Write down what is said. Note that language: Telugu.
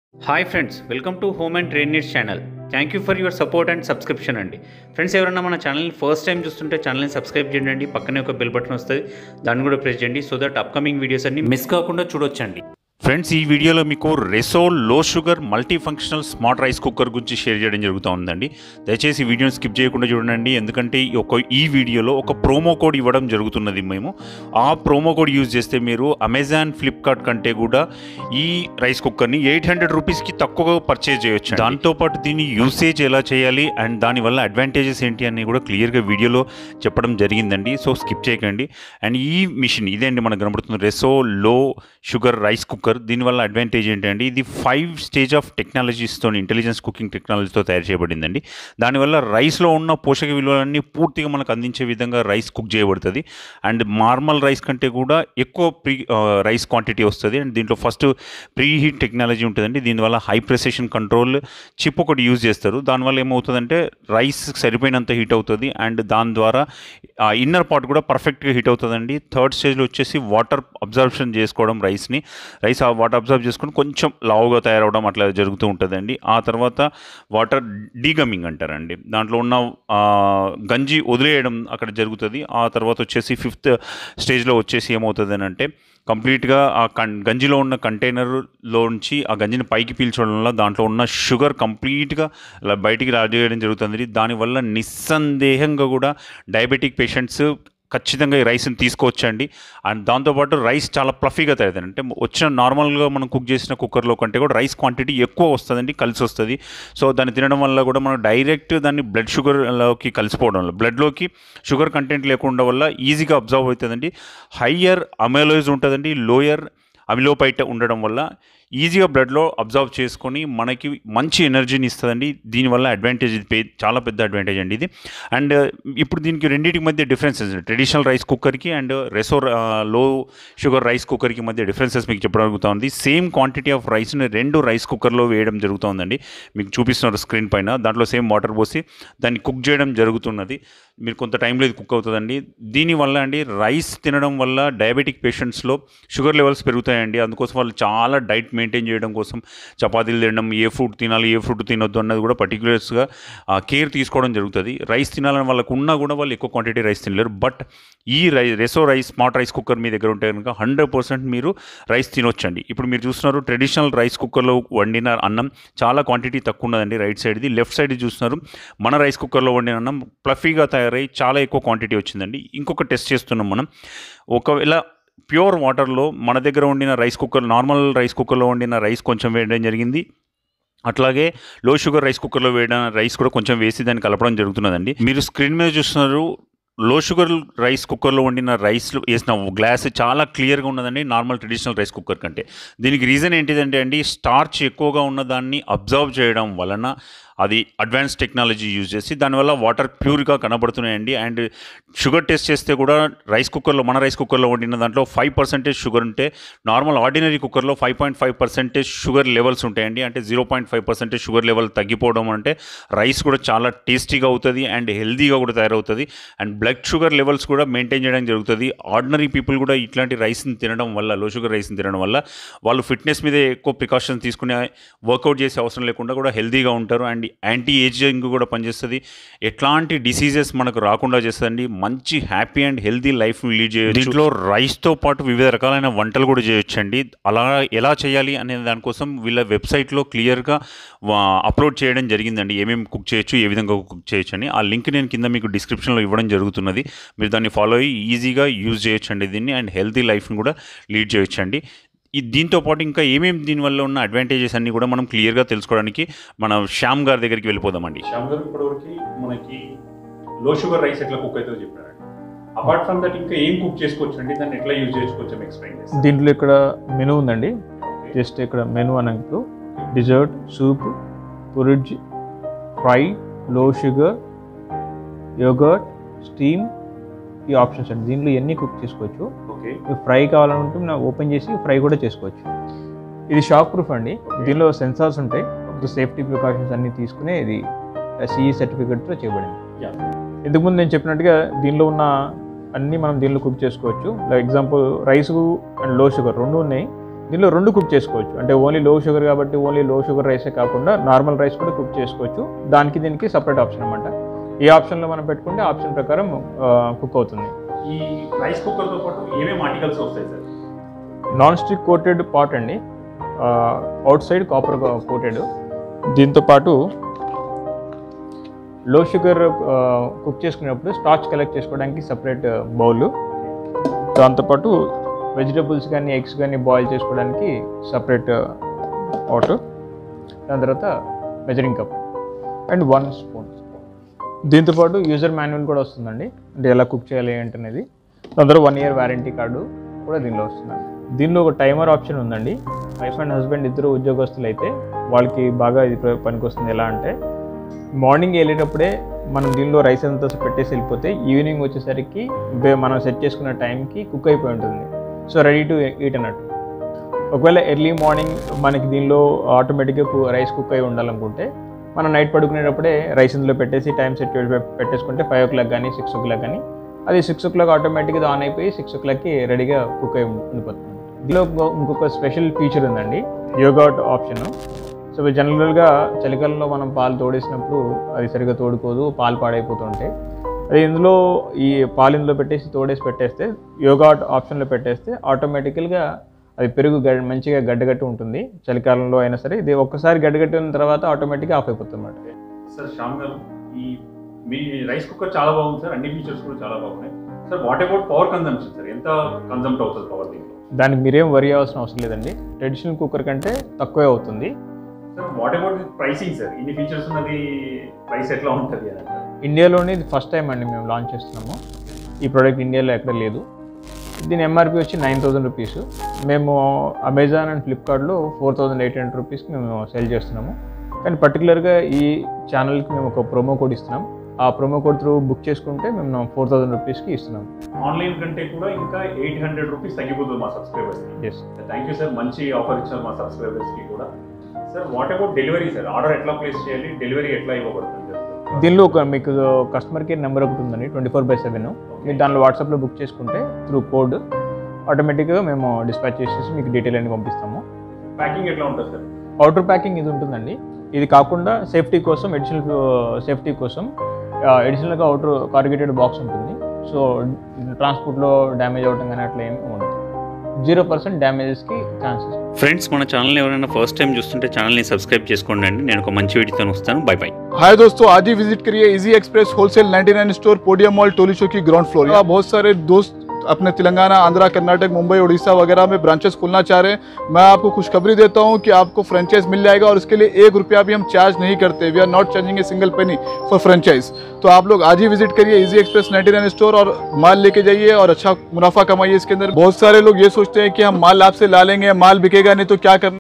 Hi friends welcome to home and trade needs channel thank you for your support and subscription అండి ఫ్రెండ్స్ ఎవరైనా మన ఛానల్ని ఫస్ట్ టైం చూస్తుంటే ఛానల్ని సబ్స్క్రైబ్ చేయండి పక్కనే ఒక బెల్ బటన్ వస్తుంది దాన్ని కూడా ప్రెస్ చేయండి సో దట్ అప్కమింగ్ వీడియోస్ అన్ని మిస్ కాకుండా చూడొచ్చండి ఫ్రెండ్స్ ఈ వీడియోలో మీకు Reso low sugar multi functional smart rice cooker గురించి షేర్ చేయడం జరుగుతూ ఉందండి దయచేసి ఈ వీడియోని స్కిప్ చేయకుండా చూడండి ఎందుకంటే ఈ ఒక ఈ వీడియోలో ఒక ప్రోమో కోడ్ ఇవ్వడం జరుగుతున్నది మేము ఆ ప్రోమో కోడ్ యూజ్ చేస్తే మీరు అమెజాన్ ఫ్లిప్కార్ట్ కంటే కూడా ఈ రైస్ కుక్కర్ని ఎయిట్ హండ్రెడ్ రూపీస్కి తక్కువగా పర్చేజ్ చేయొచ్చు దాంతోపాటు దీని యూసేజ్ ఎలా చేయాలి అండ్ దానివల్ల అడ్వాంటేజెస్ ఏంటి అని కూడా క్లియర్గా వీడియోలో చెప్పడం జరిగిందండి సో స్కిప్ చేయకండి అండ్ ఈ మిషన్ ఇదే అండి మనకు కనబడుతుంది Reso low sugar rice cooker దీనివల్ల అడ్వాంటేజ్ ఏంటంటే ఇది ఫైవ్ స్టేజ్ ఆఫ్ టెక్నాలజీస్తో ఇంటెలిజెన్స్ కుకింగ్ టెక్నాలజీతో తయారు చేయబడిందండి దానివల్ల రైస్లో ఉన్న పోషక విలువలన్నీ పూర్తిగా మనకు అందించే విధంగా రైస్ కుక్ చేయబడుతుంది అండ్ నార్మల్ రైస్ కంటే కూడా ఎక్కువ ప్రీ రైస్ క్వాంటిటీ వస్తుంది అండ్ దీంట్లో ఫస్ట్ ప్రీ హీట్ టెక్నాలజీ ఉంటుందండి దీనివల్ల హై ప్రెసెషన్ కంట్రోల్ చిప్ ఒకటి యూజ్ చేస్తారు దానివల్ల ఏమవుతుందంటే రైస్ సరిపోయినంత హీట్ అవుతుంది అండ్ దాని ద్వారా ఆ ఇన్నర్ పార్ట్ కూడా పర్ఫెక్ట్గా హీట్ అవుతుందండి థర్డ్ స్టేజ్లో వచ్చేసి వాటర్ అబ్జర్ప్షన్ చేసుకోవడం రైస్ని రైస్ ఆ వాటర్ అబ్జర్వ్ చేసుకుని కొంచెం లావుగా తయారవడం అట్లా జరుగుతూ ఉంటుందండి ఆ తర్వాత వాటర్ డీగమింగ్ అంటారండి దాంట్లో ఉన్న ఆ, గంజి వదిలేయడం అక్కడ జరుగుతుంది ఆ తర్వాత వచ్చేసి ఫిఫ్త్ స్టేజ్లో వచ్చేసి ఏమవుతుంది అని అంటే కంప్లీట్గా ఆ కన్ గంజిలో ఉన్న కంటైనర్లో నుంచి ఆ గంజిని పైకి పీల్చడం వల్ల దాంట్లో ఉన్న షుగర్ కంప్లీట్గా అలా బయటికి రాజేయడం జరుగుతుంది దానివల్ల నిస్సందేహంగా కూడా డయాబెటిక్ పేషెంట్స్ ఖచ్చితంగా ఈ రైస్ని తీసుకోవచ్చండి అండ్ దాంతోపాటు రైస్ చాలా ప్లఫీగా తయారవుతుంది అంటే వచ్చిన నార్మల్గా మనం కుక్ చేసిన కుక్కర్లో కంటే కూడా రైస్ క్వాంటిటీ ఎక్కువ వస్తుందండి కలిసి వస్తుంది సో దాన్ని తినడం వల్ల కూడా మనం డైరెక్ట్ దాన్ని బ్లడ్ షుగర్లోకి కలిసిపోవడం వల్ల బ్లడ్లోకి షుగర్ కంటెంట్ లేకుండా వల్ల ఈజీగా అబ్జర్వ్ అవుతుందండి హయ్యర్ అమెలోయిజ్ ఉంటుందండి లోయర్ అమిలోపైట ఉండడం వల్ల ఈజీగా బ్లడ్లో అబ్జర్వ్ చేసుకొని మనకి మంచి ఎనర్జీని ఇస్తుందండి దీనివల్ల అడ్వాంటేజ్ ఇది పే- చాలా పెద్ద అడ్వాంటేజ్ అండి ఇది అండ్ ఇప్పుడు దీనికి రెండింటికి మధ్య డిఫరెన్సెస్ ట్రెడిషనల్ రైస్ కుక్కర్కి and Reso low sugar rice కుక్కర్కి మధ్య డిఫరెన్సెస్ మీకు చెప్పడం జరుగుతుంది సేమ్ క్వాంటిటీ ఆఫ్ రైస్ని రెండు రైస్ కుక్కర్లో వేయడం జరుగుతుందండి మీకు చూపిస్తున్నారు స్క్రీన్ పైన దాంట్లో సేమ్ వాటర్ పోసి దాన్ని కుక్ చేయడం జరుగుతున్నది మీరు కొంత టైంలో ఇది కుక్ అవుతుందండి దీనివల్ల అండి రైస్ తినడం వల్ల డయాబెటిక్ పేషెంట్స్లో షుగర్ లెవెల్స్ పెరుగుతాయండి అందుకోసం వాళ్ళు చాలా డైట్ మెయింటైన్ చేయడం కోసం చపాతీలు తినడం ఏ ఫ్రూట్ తినాలి ఏ ఫ్రూట్ తినొద్దు అన్నది కూడా పర్టికులర్స్గా కేర్ తీసుకోవడం జరుగుతుంది రైస్ తినాలని వాళ్ళకు ఉన్నా కూడా వాళ్ళు ఎక్కువ క్వాంటిటీ రైస్ తినలేరు బట్ ఈ రై Reso rice smart rice cooker మీ దగ్గర ఉంటే కనుక హండ్రెడ్ పర్సెంట్ మీరు రైస్ తినొచ్చండి ఇప్పుడు మీరు చూస్తున్నారు ట్రెడిషనల్ రైస్ కుక్కర్లో వండిన అన్నం చాలా క్వాంటిటీ తక్కువ ఉన్నదండి రైట్ సైడ్ది లెఫ్ట్ సైడ్ చూస్తున్నారు మన రైస్ కుక్కర్లో వండిన అన్నం ప్లఫీగా తయారై చాలా ఎక్కువ క్వాంటిటీ వచ్చిందండి ఇంకొక టెస్ట్ చేస్తున్నాం మనం ఒకవేళ ప్యూర్ వాటర్లో మన దగ్గర వండిన రైస్ కుక్కర్ నార్మల్ రైస్ కుక్కర్లో వండిన రైస్ కొంచెం వేయడం జరిగింది అట్లాగే లో షుగర్ రైస్ కుక్కర్లో వేయడం రైస్ కూడా కొంచెం వేసి దాన్ని కలపడం జరుగుతున్నదండి మీరు స్క్రీన్ మీద చూస్తున్నారు లో షుగర్ రైస్ కుక్కర్లో వండిన రైస్ వేసిన గ్లాస్ చాలా క్లియర్గా ఉన్నదండి నార్మల్ ట్రెడిషనల్ రైస్ కుక్కర్ కంటే దీనికి రీజన్ ఏంటిదంటే అండి స్టార్చ్ ఎక్కువగా ఉన్న దాన్ని అబ్జర్వ్ చేయడం వలన అది అడ్వాన్స్ టెక్నాలజీ యూజ్ చేసి దానివల్ల వాటర్ ప్యూర్గా కనబడుతున్నాయండి అండ్ షుగర్ టెస్ట్ చేస్తే కూడా రైస్ కుక్కర్లో మన రైస్ కుక్కర్లో వండిన దాంట్లో ఫైవ్ పర్సెంటేజ్ షుగర్ ఉంటే నార్మల్ ఆర్డినరీ కుక్కర్లో five point five percentage sugar levels ఉంటాయండి అంటే zero point five percentage sugar level తగ్గిపోవడం అంటే రైస్ కూడా చాలా టేస్టీగా అవుతుంది అండ్ హెల్తీగా కూడా తయారవుతుంది అండ్ బ్లడ్ షుగర్ లెవెల్స్ కూడా మెయింటైన్ చేయడం జరుగుతుంది ఆర్డినరీ పీపుల్ కూడా ఇట్లాంటి రైస్ని తినడం వల్ల లో షుగర్ రైస్ని తినడం వల్ల వాళ్ళు ఫిట్నెస్ మీద ఎక్కువ ప్రికాషన్స్ తీసుకునే వర్కౌట్ చేసే అవసరం లేకుండా కూడా హెల్తీగా ఉంటారు అండ్ యాంటీ ఏజింగ్ కూడా పనిచేస్తుంది ఎట్లాంటి డిసీజెస్ మనకు రాకుండా చేస్తుందండి మంచి happy and healthy life lead చేయొచ్చు దీంట్లో రైస్తో పాటు వివిధ రకాలైన వంటలు కూడా చేయొచ్చండి అలా ఎలా చేయాలి అనే దానికోసం వీళ్ళ వెబ్సైట్లో క్లియర్గా అప్లోడ్ చేయడం జరిగిందండి ఏమేమి కుక్ చేయొచ్చు ఏ విధంగా కుక్ చేయొచ్చు అని ఆ లింక్ నేను కింద మీకు డిస్క్రిప్షన్లో ఇవ్వడం జరుగుతున్నది మీరు దాన్ని ఫాలో అయ్యి ఈజీగా యూజ్ చేయొచ్చండి దీన్ని అండ్ హెల్తీ లైఫ్ని కూడా లీడ్ చేయొచ్చండి ఈ దీంతో పాటు ఇంకా ఏమేమి దీనివల్ల ఉన్న అడ్వాంటేజెస్ అన్ని కూడా మనం క్లియర్గా తెలుసుకోవడానికి మన శ్యామ్ గారి దగ్గరికి వెళ్ళిపోదామండి శ్యామ్ గారు ఇప్పటివరకు మనకి లో షుగర్ రైస్ ఎట్లా కుక్ అవుతుందో చెప్పారండి అపార్ట్ ఫ్రమ్ దట్ ఇంకా ఏం కుక్ చేసుకోవచ్చు అండి దాన్ని ఎట్లా యూజ్ చేసుకోవచ్చు ఎక్స్ప్లెయిన్ చేస్తాను దీంట్లో ఇక్కడ మెనూ ఉందండి జస్ట్ ఇక్కడ మెనూ అన్నప్పుడు dessert soup porridge fry low sugar yogurt steam ఈ ఆప్షన్స్ అండి దీంట్లో ఎన్ని కుక్ చేసుకోవచ్చు ఓకే మీకు ఫ్రై కావాలనుకుంటే మనం ఓపెన్ చేసి ఫ్రై కూడా చేసుకోవచ్చు ఇది షాక్ ప్రూఫ్ అండి దీనిలో సెన్సార్స్ ఉంటాయి సేఫ్టీ ప్రికాషన్స్ అన్ని తీసుకుని ఇది సిఈ సర్టిఫికేట్తో చేయబడింది Yeah. ఇంతకుముందు నేను చెప్పినట్టుగా దీనిలో ఉన్న అన్నీ మనం దీనిలో కుక్ చేసుకోవచ్చు like example rice and low sugar రెండు ఉన్నాయి దీనిలో రెండు కుక్ చేసుకోవచ్చు అంటే ఓన్లీ లో షుగర్ కాబట్టి ఓన్లీ లో షుగర్ రైసే కాకుండా నార్మల్ రైస్ కూడా కుక్ చేసుకోవచ్చు దానికి దీనికి సపరేట్ ఆప్షన్ అనమాట ఈ ఆప్షన్లో మనం పెట్టుకుంటే ఆప్షన్ ప్రకారం కుక్ అవుతుంది ఈ రైస్ కుక్కర్తో పాటు ఏమేమి ఆర్టికల్స్ వస్తాయి sir non stick coated pot అండి అవుట్ సైడ్ కాపర్ కోటెడ్ దీంతో పాటు లో షుగర్ కుక్ చేసుకునేటప్పుడు స్టార్చ్ కలెక్ట్ చేసుకోవడానికి సపరేట్ బౌల్ దాంతోపాటు వెజిటబుల్స్ కానీ ఎగ్స్ కానీ బాయిల్ చేసుకోవడానికి సపరేట్ పాట్ దాని తర్వాత measuring cup and one spoon దీంతోపాటు యూజర్ మాన్యువల్ కూడా వస్తుందండి అంటే ఎలా కుక్ చేయాలి ఏంటనేది దాని తర్వాత వన్ ఇయర్ వారంటీ కార్డు కూడా దీనిలో వస్తుందండి దీనిలో ఒక టైమర్ ఆప్షన్ ఉందండి వైఫ్ అండ్ హస్బెండ్ ఇద్దరు ఉద్యోగస్తులు అయితే వాళ్ళకి బాగా ఇది ప్ర- పనికొస్తుంది ఎలా అంటే మార్నింగ్ వెళ్ళేటప్పుడే మనం దీనిలో రైస్ అంతా పెట్టేసి వెళ్ళిపోతే ఈవినింగ్ వచ్చేసరికి బే- మనం సెట్ చేసుకున్న టైంకి కుక్ అయిపోయి ఉంటుంది సో రెడీ టు ఈట్ అన్నట్టు ఒకవేళ ఎర్లీ మార్నింగ్ మనకి దీనిలో ఆటోమేటిక్గా రైస్ కుక్ అయి ఉండాలనుకుంటే మనం నైట్ పడుకునేటప్పుడే రైస్ ఇందులో పెట్టేసి టైం సెట్ పెట్టేసుకుంటే ఫైవ్ ఓ క్లాక్ కానీ సిక్స్ ఓ క్లాక్ కానీ అది సిక్స్ ఓ క్లాక్ ఆటోమేటిక్గా ఆన్ అయిపోయి సిక్స్ ఓ క్లాక్కి రెడీగా కుక్ అయి ఉండి- ఉండిపోతుంది దీనిలో ఇంకో- ఇంకొక స్పెషల్ ఫీచర్ ఉందండి యోగాట్ ఆప్షన్ సో జనరల్గా చలికాలంలో మనం పాలు తోడేసినప్పుడు అది సరిగ్గా తోడుకోదు పాలు పాడైపోతుంటాయి అది ఇందులో ఈ పాలు ఇందులో పెట్టేసి తోడేసి పెట్టేస్తే యోగా ఆప్షన్లో పెట్టేస్తే ఆటోమేటికల్గా అది పెరుగు గడ్ మంచిగా గడ్డగట్టి ఉంటుంది చలికాలంలో అయినా సరే ఇది ఒక్కసారి గడ్డగట్టిన తర్వాత ఆటోమేటిక్గా ఆఫ్ అయిపోతుంది అన్నమాట సార్ శ్యామ్ గారు ఈ మీ రైస్ కుక్కర్ చాలా బాగుంది సార్ అన్ని ఫీచర్స్ కూడా చాలా బాగున్నాయి sir what about power consumption sir ఎంత కన్జంప్ట్ అవుతుంది పవర్ దీంట్లో దానికి మీరేం వరి అవ్వాల్సిన అవసరం లేదండి ట్రెడిషనల్ కుక్కర్ కంటే తక్కువే అవుతుంది sir what about pricing sir ఇన్ని ఫీచర్స్ ఉన్నది ప్రైస్ ఎట్లా ఉంటుంది అని అంటారు ఇండియాలోనే ఇది ఫస్ట్ టైం అండి మేము లాంచ్ చేస్తున్నాము ఈ ప్రోడక్ట్ ఇండియాలో ఎక్కడ లేదు దీని ఎంఆర్పి వచ్చి నైన్ థౌసండ్ రూపీస్ మేము అమెజాన్ అండ్ ఫ్లిప్కార్ట్లో ఫోర్ థౌసండ్ ఎయిట్ హండ్రెడ్ రూపీస్కి మేము సేల్ చేస్తున్నాము కానీ పర్టికులర్గా ఈ ఛానల్కి మేము ఒక ప్రోమో కోడ్ ఇస్తున్నాం ఆ ప్రోమో కోడ్ త్రూ బుక్ చేసుకుంటే మేము ఫోర్ థౌసండ్ రూపీస్కి ఇస్తున్నాం ఆన్లైన్ కంటే కూడా ఇంకా ఎయిట్ హండ్రెడ్ రూపీస్ తగ్గిపోతుంది మా సబ్స్క్రైబర్స్కి ఎస్ థ్యాంక్ యూ సార్ మంచి ఆఫర్ ఇచ్చారు మా సబ్స్క్రైబర్స్కి కూడా sir what about delivery sir order ఎట్లా ప్లేస్ చేయాలి డెలివరీ ఎట్లా ఇవ్వబడుతుంది సార్ దీనిలో ఒక మీకు కస్టమర్ కేర్ నెంబర్ ఒకటి ఉందండి ట్వంటీ ఫోర్ బై సెవెన్ మీరు దానిలో వాట్సాప్లో బుక్ చేసుకుంటే త్రూ కోడ్ ఆటోమేటిక్గా మేము డిస్పాచ్ చేసేసి మీకు డీటెయిల్ అన్ని పంపిస్తాము ప్యాకింగ్ ఎట్లా ఉంటుంది సార్ అవుటర్ ప్యాకింగ్ ఇది ఉంటుందండి ఇది కాకుండా సేఫ్టీ కోసం ఎడిషనల్ సేఫ్టీ కోసం ఎడిషనల్గా అవుటర్ కార్గేటెడ్ బాక్స్ ఉంటుంది సో ట్రాన్స్పోర్ట్లో డ్యామేజ్ అవటం కానీ అట్లా ఏమి ఉండదు జీరో పర్సెంట్ డ్యామేజెస్కి ఛాన్సెస్ ఫ్రెండ్స్ మన ఛానల్ ఎవరైనా ఫస్ట్ టైం చూస్తుంటే ఛానల్ని సబ్స్క్రైబ్ చేసుకోండి అండి నేను ఒక మంచి వీడియోతో వస్తాను బై బై हाय दोस्तों आज ही विजिट करिए easy express wholesale 99 store podium mall Toli Chowki ground floor यहाँ बहुत सारे दोस्त अपने तेलंगाना आंध्रा कर्नाटक मुंबई उड़ीसा वगैरह में ब्रांचेस खोलना चाह रहे हैं मैं आपको खुशखबरी देता हूँ कि आपको फ्रेंचाइज मिल जाएगा और इसके लिए एक रुपया भी हम चार्ज नहीं करते we are not charging a single penny for franchise तो आप लोग आज ही विजिट करिए इजी एक्सप्रेस 99 स्टोर और माल लेके जाइए और अच्छा मुनाफा कमाइए इसके अंदर बहुत सारे लोग ये सोचते हैं कि हम माल आपसे ला लेंगे माल बिकेगा नहीं तो क्या करना